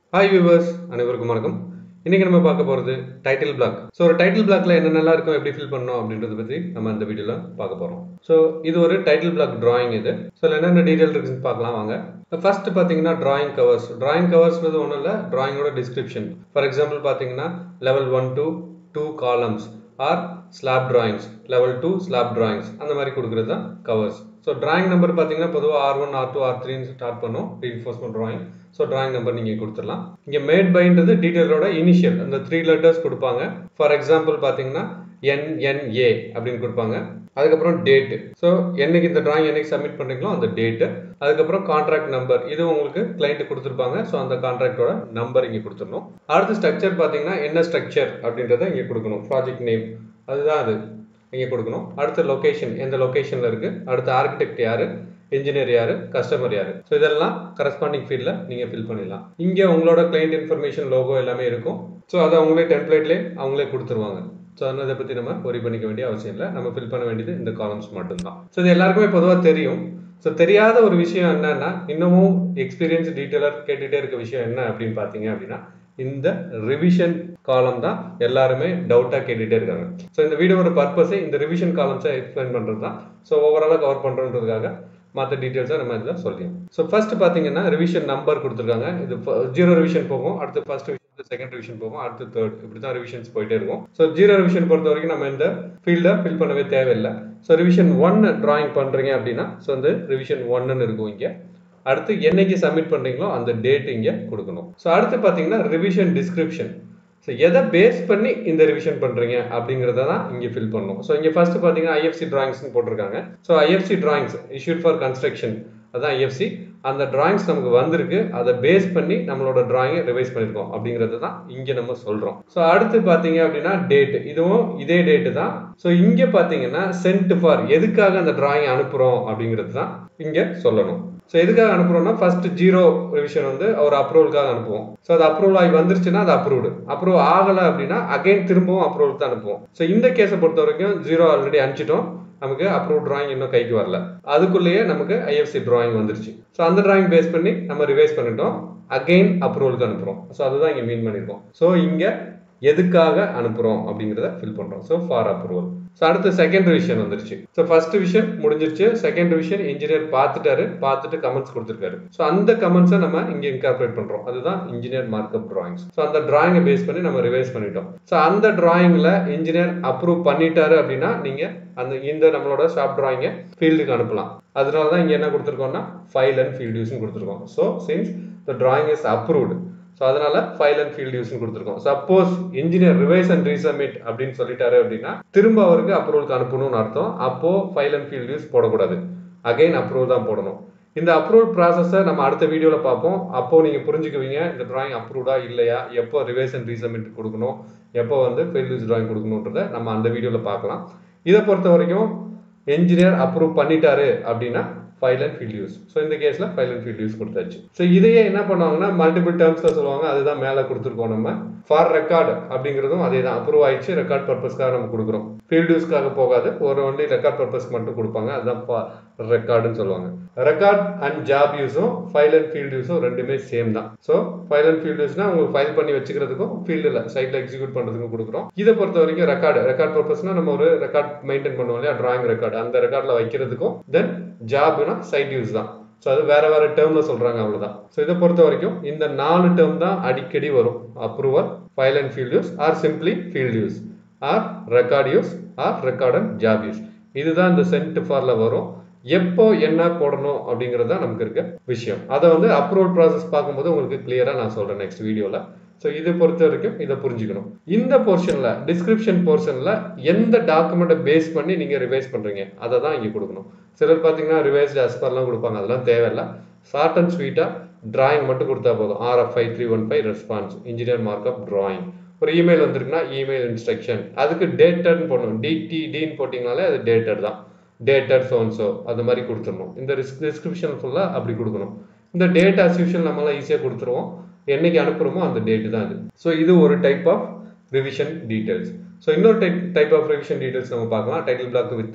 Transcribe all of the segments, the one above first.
hi viewers அனைவருக்கும் வணக்கம் இன்னைக்கு நம்ம பார்க்க போகிறது டைட்டில் பிளாக் ஸோ ஒரு டைட்டில் பிளாக்ல என்னென்னலாம் இருக்கும் எப்படி ஃபில் பண்ணணும் அப்படின்றத பற்றி நம்ம இந்த வீடியோவில் பார்க்க போகிறோம் ஸோ இது ஒரு டைட்டில் பிளாக் drawing இது ஸோ என்னென்ன டீடைல் இருக்குன்னு பார்க்கலாம் வாங்க ஃபர்ஸ்ட் பார்த்தீங்கன்னா drawing கவர்ஸ் drawing கவர்ஸ்ன்றது ஒன்றும் இல்லை drawingோட டிஸ்கிரிப்ஷன் ஃபார் எக்ஸாம்பிள் பார்த்தீங்கன்னா level one two two columns or slab drawings level two slab drawings அந்த மாதிரி கொடுக்குறது தான் கவர்ஸ் ஸோ drawing நம்பர் பார்த்தீங்கன்னா பொதுவாக R one R two R த்ரீன்னு ஸ்டார்ட் பண்ணும் reinforcement drawing so drawing number நீங்கள் கொடுத்துடலாம் இங்கே மேட் பைன்றது டீட்டெயிலோட இனிஷியல் அந்த த்ரீ லெட்டர்ஸ் கொடுப்பாங்க ஃபார் எக்ஸாம்பிள் பார்த்தீங்கன்னா என்என்ஏ அப்படின்னு கொடுப்பாங்க அதுக்கப்புறம் டேட்டு ஸோ என்னைக்கு இந்த drawing என்னைக்கு சப்மிட் பண்ணுறீங்களோ அந்த டேட்டு அதுக்கப்புறம் கான்ட்ராக்ட் நம்பர் இது உங்களுக்கு கிளைண்ட் கொடுத்துருப்பாங்க ஸோ அந்த கான்ட்ராக்டோட நம்பர் இங்கே கொடுத்துடணும் அடுத்த ஸ்ட்ரக்சர் பார்த்தீங்கன்னா என்ன ஸ்ட்ரக்சர் அப்படின்றத இங்கே கொடுக்கணும் ப்ராஜெக்ட் நேம் அதுதான் அது இங்கே கொடுக்கணும் அடுத்த லொகேஷன் எந்த லொகேஷனில் இருக்குது அடுத்த ஆர்கிடெக்ட் யார் இன்ஜினியர் யார் கஸ்டமர் யார் ஸோ இதெல்லாம் கரஸ்பாண்டிங் ஃபீல்டில் நீங்கள் ஃபில் பண்ணிடலாம் இங்கே உங்களோட கிளைண்ட் இன்ஃபர்மேஷன் லோகோ எல்லாமே இருக்கும் ஸோ அதை அவங்களே டெம்ப்ளேட்லேயே அவங்களே கொடுத்துருவாங்க ஸோ அதனால் இதை பற்றி நம்ம ஒரி பண்ணிக்க வேண்டிய அவசியம் இல்லை நம்ம ஃபில் பண்ண வேண்டியது இந்த காலம்ஸ் மட்டும்தான் ஸோ இது எல்லாருக்குமே பொதுவாக தெரியும் ஸோ தெரியாத ஒரு விஷயம் என்னன்னா இன்னமும் எக்ஸ்பீரியன்ஸ் டீட்டெயிலர் கேட்டுகிட்டே இருக்க விஷயம் என்ன அப்படின்னு பார்த்தீங்க அப்படின்னா இந்த ரிவிஷன் காலம் தான் எல்லாருமே டவுட்டாக கேட்டுகிட்டே இருக்காங்க ஸோ இந்த வீடியோட பர்பஸே இந்த ரிவிஷன் காலம்ஸை எக்ஸ்பிளைன் பண்ணுறது தான் ஸோ ஓவராலாக கவர் பண்ணுறதுக்காக மற்ற டீட்டெயில்ஸை நம்ம இதில் சொல்லியும் ஸோ ஃபர்ஸ்ட் பார்த்தீங்கன்னா ரிவிஷன் நம்பர் கொடுத்துருக்காங்க இது ஜீரோ ரிவிஷன் போகும் அடுத்து ஃபர்ஸ்ட் ரிவிஷன் செகண்ட் ரிவிஷன் போகும் அடுத்து தேர்ட் இப்படி தான் ரிவிஷன்ஸ் போயிட்டே இருக்கும் ஸோ ஜீரோ ரிவிஷன் பொறுத்த வரைக்கும் நம்ம இந்த ஃபீல்டை ஃபில் பண்ணவே தேவையில்லை ஸோ ரிவிஷன் ஒன் டிராயிங் பண்ணுறீங்க அப்படின்னா ஸோ வந்து ரிவிஷன் ஒன்னு இருக்கும் இங்கே அடுத்து என்னைக்கு சப்மிட் பண்ணுறீங்களோ அந்த டேட் இங்கே கொடுக்கணும் ஸோ அடுத்து பார்த்தீங்கன்னா ரிவிஷன் டிஸ்கிரிப்ஷன் ஸோ எதை பேஸ் பண்ணி இந்த ரிவிஷன் பண்ணுறீங்க அப்படிங்கிறத தான் இங்கே ஃபில் பண்ணணும் ஸோ இங்கே ஃபர்ஸ்ட் பார்த்தீங்கன்னா ஐஎஃப்சி டிராயிங்ஸ்னு போட்டிருக்காங்க so IFC drawings issued for construction அதான் ஐஎஃப்சி அந்த டிராயிங்ஸ் நமக்கு வந்திருக்கு அதை பேஸ் பண்ணி நம்மளோட டிராயிங்கை ரிவைஸ் பண்ணியிருக்கோம் அப்படிங்கிறது தான் இங்கே நம்ம சொல்கிறோம் ஸோ அடுத்து பார்த்தீங்க அப்படின்னா டேட் இதுவும் இதே டேட்டு தான் ஸோ இங்கே பார்த்தீங்கன்னா சென்ட் ஃபார் எதுக்காக அந்த டிராயிங் அனுப்புகிறோம் அப்படிங்கிறது தான் இங்கே சொல்லணும் ஸோ எதுக்காக அனுப்புறோம்னா ஃபர்ஸ்ட் ஜீரோ ரிவிஷன் வந்து ஒரு அப்ரூவலுக்காக அனுப்புவோம் ஸோ அது அப்ரூவல் ஆகி வந்துருச்சுன்னா அது அப்ரூவ்டு அப்ரூவ் ஆகலை அப்படின்னா அகைன் திரும்பவும் அப்ரூவல் தான் அனுப்புவோம் ஸோ இந்த கேஸை பொறுத்த வரைக்கும் ஜீரோ ஆல்ரெடி அனுப்பிச்சிட்டோம் நமக்கு அப்ரூவ் டிராயிங் இன்னும் கைக்கு வரல அதுக்குள்ளேயே நமக்கு ஐஎஃப்சி டிராயிங் வந்துருச்சு ஸோ அந்த டிராயிங் பேஸ் பண்ணி நம்ம ரிவைஸ் பண்ணிட்டோம் அகைன் அப்ரூவலுக்கு அனுப்புகிறோம் ஸோ அதுதான் இங்கே மீன் பண்ணியிருக்கோம் ஸோ இங்கே எதுக்காக அனுப்புகிறோம் அப்படிங்கிறத ஃபில் பண்ணுறோம் ஸோ ஃபார் அப்ரூவல் ஸோ அடுத்து செகண்ட் ரிவிஷன் வந்துருச்சு ஸோ ஃபர்ஸ்ட் ரிவிஷன் முடிஞ்சிருச்சு செகண்ட் ரிவிஷன் இன்ஜினியர் பார்த்துட்டாரு பார்த்துட்டு கமெண்ட்ஸ் கொடுத்துருக்காரு ஸோ அந்த கமெண்ட்ஸை நம்ம இங்கே இன்கார்பரேட் பண்ணுறோம் அதுதான் இன்ஜினியர் மார்க்அப் டிராயிங்ஸ் ஸோ அந்த டிராயிங்கை பேஸ் பண்ணி நம்ம ரிவைஸ் பண்ணிட்டோம் ஸோ அந்த டிராயிங்கில் இன்ஜினியர் அப்ரூவ் பண்ணிட்டாரு அப்படின்னா நீங்கள் அந்த இந்த நம்மளோட ஷாப் டிராயிங்கை ஃபீல்டுக்கு அனுப்பலாம் அதனால தான் இங்கே என்ன கொடுத்துருக்கோம்னா ஃபைல் அண்ட் ஃபீல்ட் யூஸ்னு கொடுத்துருக்கோம் so since the drawing is approved so அதனால ஃபைல் அண்ட் ஃபீல்ட் யூஸ்னு கொடுத்துருக்கோம் suppose engineer revise and resubmit அப்படின்னு சொல்லிட்டாரு அப்படின்னா திரும்ப அவருக்கு அப்ரூவலுக்கு அனுப்பணும்னு அர்த்தம் அப்போ ஃபைல் அண்ட் ஃபீல்ட் யூஸ் போடக்கூடாது அகைன் அப்ரூவல் தான் போடணும் இந்த அப்ரூவல் ப்ராசஸை நம்ம அடுத்த வீடியோவில் பார்ப்போம் அப்போ நீங்கள் புரிஞ்சுக்குவீங்க இந்த டிராயிங் அப்ரூவ்டா இல்லையா எப்போ ரிவைஸ் அண்ட் ரீசப்மிட் கொடுக்கணும் எப்போ வந்து ஃபெயில் யூஸ் டிராயிங் கொடுக்கணுன்றத நம்ம அந்த வீடியோவில் பார்க்கலாம் இதை பொறுத்த வரைக்கும் என்ஜினியர் அப்ரூவ் பண்ணிட்டாரு அப்படின்னா file and field use so இந்த கேஸில் ஃபைல் அண்ட் ஃபீல்ட் யூஸ் கொடுத்தாச்சு ஸோ இதையே என்ன பண்ணுவாங்கன்னா மல்டிபிள் டேர்ம்ஸில் சொல்லுவாங்க அதுதான் மேலே கொடுத்துருக்கோம் நம்ம ஃபார் ரெக்கார்டு அப்படிங்கிறதும் அதே தான் அப்ரூவ் ஆயிடுச்சு ரெக்கார்ட் பர்பஸ்க்காக நம்ம கொடுக்குறோம் ஃபீல்ட் யூஸ்க்காக போகாது ஒரு ஒன்லி ரெக்கார்ட் பர்பஸ்க்கு மட்டும் கொடுப்பாங்க அதுதான் ரெக்கார்டுன்னு சொல்லுவாங்க ரெக்கார்ட் அண்ட் ஜாப் யூஸும் ஃபைல் அண்ட் ஃபீல்ட் யூஸும் ரெண்டுமே சேம் தான் ஸோ ஃபைல் அண்ட் ஃபீல்ட் யூஸ்னா உங்களுக்கு ஃபைல் பண்ணி வச்சுக்கிறதுக்கும் ஃபீல்டில் சைட்டில் எக்ஸிக்யூட் பண்ணுறதுக்கும் கொடுக்குறோம் இதை பொறுத்த வரைக்கும் ரெக்கார்டு ரெக்கார்ட் பர்பஸ்னா நம்ம ஒரு ரெக்கார்ட் மெயின்டைன் பண்ணுவோம் இல்லையா டிராயிங் ரெக்கார்டு அந்த ரெக்கார்டில் வைக்கிறதுக்கும் தென் ஜாப்னா சைட் யூஸ் தான் ஸோ அது வேற வேற டேர்ம்ல சொல்றாங்க அவ்வளவுதான் ஸோ இதை பொறுத்த வரைக்கும் இந்த நாலு டேர்ம் தான் அடிக்கடி வரும் approval file and field use or simply field use or record use or record and job use இதுதான் இந்த சென்ட் ஃபார்ல வரும் எப்போ என்ன போடணும் அப்படிங்கிறது தான் நமக்கு இருக்க விஷயம் அதை வந்து அப்ரூவல் ப்ராசஸ் பார்க்கும்போது உங்களுக்கு கிளியரா நான் சொல்றேன் நெக்ஸ்ட் வீடியோல ஸோ இதை பொறுத்த வரைக்கும் இதை புரிஞ்சுக்கணும் இந்த போர்ஷனில் டிஸ்கிரிப்ஷன் போர்ஷனில் எந்த டாக்குமெண்ட்டை பேஸ் பண்ணி நீங்கள் ரிவைஸ் பண்ணுறீங்க அதை தான் இங்கே கொடுக்கணும் சிலர் பார்த்தீங்கன்னா ரிவைஸ்டு அஸ்பர்லாம் கொடுப்பாங்க அதெல்லாம் தேவையில்ல ஷார்ட் அண்ட் ஸ்வீட்டாக டிராயிங் மட்டும் கொடுத்தா போதும் RF five three one five response engineer markup drawing ஒரு இமெயில் வந்திருக்குன்னா இமெயில் இன்ஸ்ட்ரக்ஷன் அதுக்கு டேட்டட்னு போடணும் டிடிடின்னு போட்டிங்கனாலே அது டேட்டட் தான் டேட்டட் சோன்சோ அது மாதிரி கொடுத்துடணும் இந்த டிஸ்கிரிப்ஷன் ஃபுல்லாக அப்படி கொடுக்கணும் இந்த டேட் அஸ் யூஷுவல் நம்மளாம் ஈஸியாக கொடுத்துருவோம் என்னைக்கு அனுப்புகிறோமோ அந்த டேட்டு தான் இது ஸோ இது ஒரு type of revision details so இன்னொரு type type of revision details நம்ம பார்க்கலாம் டைட்டில் பிளாக் வித்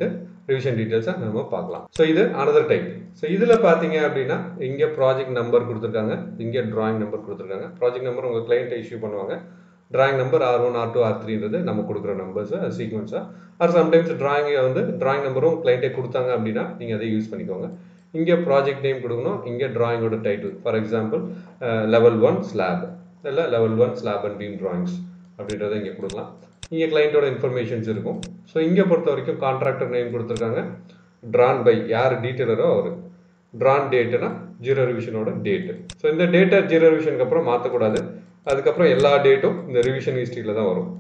ரிவிஷன் டீட்டெயில்ஸை நம்ம பார்க்கலாம் ஸோ இது அனதர் டைப் ஸோ இதில் பார்த்தீங்க அப்படின்னா இங்கே ப்ராஜெக்ட் நம்பர் கொடுத்துருக்காங்க இங்கே டிராயிங் நம்பர் கொடுத்துருக்காங்க ப்ராஜெக்ட் நம்பர் உங்கள் கிளைண்ட்டை இஷ்யூ பண்ணுவாங்க drawing number R one R two R த்ரீன்றது நம்ம கொடுக்குற நம்பர்ஸ் சீக்வன்ஸாக ஆர் சம்டைம்ஸ் டிராயிங்கை வந்து டிராயிங் நம்பரும் கிளைண்ட்டே கொடுத்தாங்க அப்படின்னா நீங்கள் அதை யூஸ் பண்ணிக்கோங்க இங்கே ப்ராஜெக்ட் நேம் கொடுக்கணும் இங்கே டிராயிங்கோட title for example level one slab இல்லை level one slab and beam drawings அப்படின்றத இங்கே கொடுக்கலாம் இங்கே கிளைண்ட்டோட இன்ஃபர்மேஷன்ஸ் இருக்கும் ஸோ இங்கே பொறுத்த வரைக்கும் கான்ட்ராக்டர் நேம் கொடுத்துருக்காங்க ட்ரான் பை யார் டீட்டெயிலரோ அவர் ட்ரான் டேட்டுனா ஜீரோ ரிவிஷனோட டேட்டு ஸோ இந்த டேட்டை ஜீரோ ரிவிஷனுக்கு அப்புறம் மாற்றக்கூடாது அதுக்கப்புறம் எல்லா டேட்டும் இந்த ரிவிஷன் ஹிஸ்ட்ரியில் தான் வரும்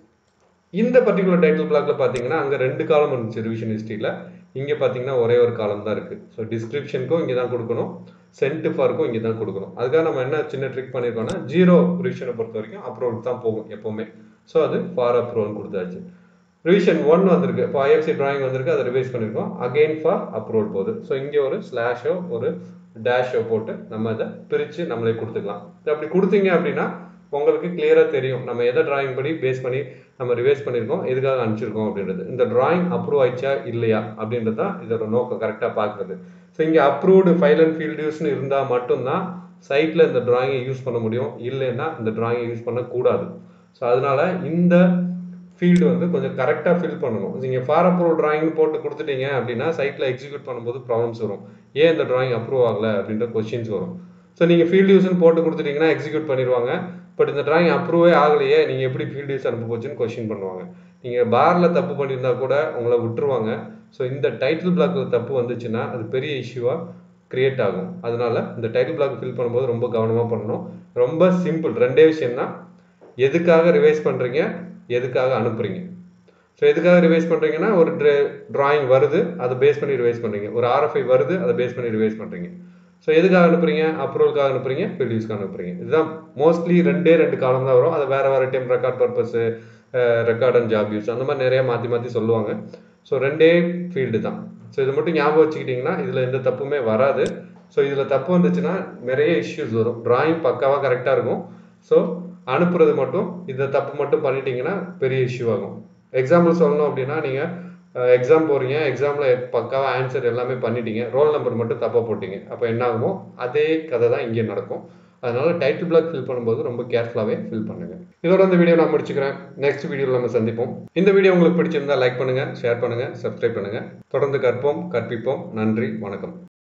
இந்த பர்டிகுலர் டைட்டில் பிளாக்ல பார்த்தீங்கன்னா அங்கே ரெண்டு காலம் இருந்துச்சு ரிவிஷன் ஹிஸ்ட்ரியில் இங்கே பார்த்தீங்கன்னா ஒரே ஒரு காலம் தான் இருக்குது ஸோ டிஸ்கிரிப்ஷனுக்கும் இங்கே தான் கொடுக்கணும் சென்ட் ஃபாருக்கும் இங்கே தான் கொடுக்கணும் அதுக்காக நம்ம என்ன சின்ன ட்ரிக் பண்ணியிருக்கோம்னா ஜீரோ ரிவிஷனை பொறுத்த வரைக்கும் அப்ரூவல் தான் போகும் எப்போவுமே ஸோ அது ஃபார் அப்ரூவல் கொடுத்தாச்சு ரிவிஷன் ஒன் வந்திருக்கு இப்போ ஐஎஃப்சி டிராயிங் வந்திருக்கு அதை ரிவைஸ் பண்ணியிருக்கோம் அகெயின் ஃபார் அப்ரூவல் போகுது ஸோ இங்கே ஒரு ஸ்லாஷோ ஒரு டேஷோ போட்டு நம்ம அதை பிரித்து நம்மளே கொடுத்துக்கலாம் அப்படி கொடுத்தீங்க அப்படின்னா உங்களுக்கு கிளியராக தெரியும் நம்ம எதை டிராயிங் படி பேஸ் பண்ணி நம்ம ரிவைஸ் பண்ணியிருக்கோம் எதுக்காக அனுப்பிச்சிருக்கோம் அப்படின்றது இந்த டிராயிங் அப்ரூவ் ஆயிடுச்சா இல்லையா அப்படின்றது தான் இதோட நோக்கம் கரெக்டாக பார்க்குறது ஸோ இங்கே அப்ரூவ்டு ஃபைல் அண்ட் ஃபீல்ட் யூஸ்னு இருந்தால் மட்டும்தான் சைட்டில் இந்த டிராயிங்கை யூஸ் பண்ண முடியும் இல்லைன்னா இந்த டிராயிங்கை யூஸ் பண்ணக்கூடாது ஸோ அதனால இந்த ஃபீல்டு வந்து கொஞ்சம் கரெக்டாக ஃபில் பண்ணணும் நீங்கள் ஃபார் அப்ரூவ் டிராயிங் போட்டு கொடுத்துட்டீங்க அப்படின்னா சைட்டில் எக்ஸிக்யூட் பண்ணும்போது ப்ராப்ளம்ஸ் வரும் ஏன் இந்த டிராயிங் அப்ரூவ் ஆகலை அப்படின்ற கொஸ்டின்ஸ் வரும் ஸோ நீங்கள் ஃபீல்டு யூஸ்னு போட்டு கொடுத்துட்டீங்கன்னா எக்ஸிக்யூட் பண்ணிடுவாங்க பட் இந்த டிராயிங் அப்ரூவே ஆகலையே நீங்கள் எப்படி ஃபீல்டு யூஸ் அனுப்ப போச்சுன்னு கொஸ்டின் பண்ணுவாங்க நீங்கள் பாரில் தப்பு பண்ணியிருந்தா கூட உங்களை விட்டுருவாங்க ஸோ இந்த டைட்டில் பிளாக்கில் தப்பு வந்துச்சுன்னா அது பெரிய இஷ்யூவாக கிரியேட் ஆகும் அதனால இந்த டைட்டில் பிளாக் ஃபில் பண்ணும்போது ரொம்ப கவனமாக பண்ணணும் ரொம்ப சிம்பிள் ரெண்டே விஷயம் தான் எதுக்காக ரிவைஸ் பண்ணுறீங்க எதுக்காக அனுப்புறீங்க ஸோ எதுக்காக ரிவைஸ் பண்ணுறீங்கன்னா ஒரு ட்ராயிங் வருது அதை பேஸ் பண்ணி ரிவைஸ் பண்ணுறீங்க ஒரு ஆர்எஃப்ஐ வருது அதை பேஸ் பண்ணி ரிவைஸ் பண்ணுறீங்க ஸோ எதுக்காக அனுப்புறீங்க அப்ரூவலுக்காக அனுப்புறீங்க ஃபீல்ட் யூஸ்க்காக அனுப்புறீங்க இதுதான் மோஸ்ட்லி ரெண்டே ரெண்டு காலம் தான் வரும் அது வேறு வேறு time record purpose record and job use அந்த மாதிரி நிறைய மாற்றி மாற்றி சொல்லுவாங்க ஸோ ரெண்டே ஃபீல்டு தான் ஸோ இதை மட்டும் ஞாபகம் வச்சுக்கிட்டிங்கன்னா இதில் எந்த தப்புமே வராது ஸோ இதில் தப்பு வந்துச்சுன்னா நிறைய இஷ்யூஸ் வரும் டிராயிங் பக்காவாக கரெக்டாக இருக்கும் ஸோ அனுப்புறது மட்டும் இந்த தப்பு மட்டும் பண்ணிட்டீங்கன்னா பெரிய இஷ்யூ ஆகும் எக்ஸாம்பிள் சொல்லணும் அப்படின்னா நீங்கள் எக்ஸாம் போகிறீங்க எக்ஸாமில் பக்காவாக ஆன்சர் எல்லாமே பண்ணிட்டீங்க ரோல் நம்பர் மட்டும் தப்பாக போட்டீங்க அப்போ என்ன ஆகுமோ அதே கதை தான் இங்கே நடக்கும் அதனால டைட்டில் பிளாக் ஃபில் பண்ணும்போது ரொம்ப கேர்ஃபுல்லாகவே ஃபில் பண்ணுங்க இதோட இந்த வீடியோ நான் முடிச்சுக்கிறேன் நெக்ஸ்ட் வீடியோவில் நம்ம சந்திப்போம் இந்த வீடியோ உங்களுக்கு பிடிச்சிருந்தா லைக் பண்ணுங்க ஷேர் பண்ணுங்க சப்ஸ்கிரைப் பண்ணுங்க தொடர்ந்து கற்போம் கற்பிப்போம் நன்றி வணக்கம்